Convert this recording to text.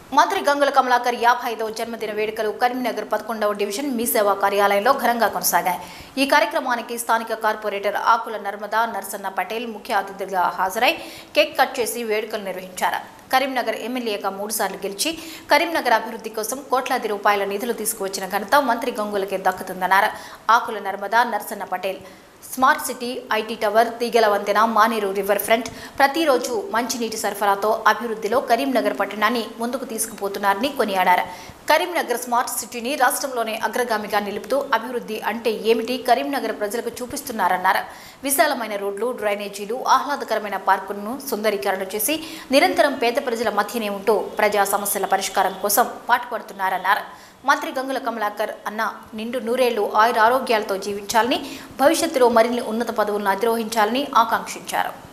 మంత్రి గంగుల కమలాకర్ యాభై ఐదవ జన్మదిన వేడుకలు కరీంనగర్ పదకొండవ డివిజన్ మీ సేవా కార్యాలయంలో ఘనంగా కొనసాగాయి ఈ కార్యక్రమానికి స్థానిక కార్పొరేటర్ ఆకుల నర్మదా నర్సన్న పటేల్ ముఖ్య అతిథిగా హాజరై కేక్ కట్ చేసి వేడుకలు నిర్వహించారు కరీంనగర్ ఎమ్మెల్యేగా మూడుసార్లు గెలిచి కరీంనగర్ అభివృద్ధి కోసం కోట్లాది రూపాయల నిధులు తీసుకువచ్చిన ఘనత మంత్రి గంగులకే దక్కుతుందన్నారు Akula Narmada Narsanna Patel smart city IT tower తీగల వంతెన మానేరు రివర్ ఫ్రంట్ ప్రతిరోజు మంచినీటి సరఫరాతో అభివృద్ధిలో కరీంనగర్ పట్టణాన్ని ముందుకు తీసుకుపోతున్నారని కొనియాడారు కరీంనగర్ స్మార్ట్ సిటీని రాష్ట్రంలోనే అగ్రగామిగా నిలుపుతూ అభివృద్ధి అంటే ఏమిటి కరీంనగర్ ప్రజలకు చూపిస్తున్నారన్నారు విశాలమైన రోడ్లు డ్రైనేజీలు ఆహ్లాదకరమైన పార్కులను సుందరీకరణ చేసి నిరంతరం పేద ప్రజల మధ్యనే ఉంటూ ప్రజా సమస్యల పరిష్కారం కోసం పాటుపడుతున్నారన్నారు మంత్రి గంగుల కమలాకర్ అన్న నిండు నూరేళ్లు ఆయుర ఆరోగ్యాలతో జీవించాలని భవిష్యత్తులో మరిన్ని ఉన్నత పదవులను అధిరోహించాలని ఆకాంక్షించారు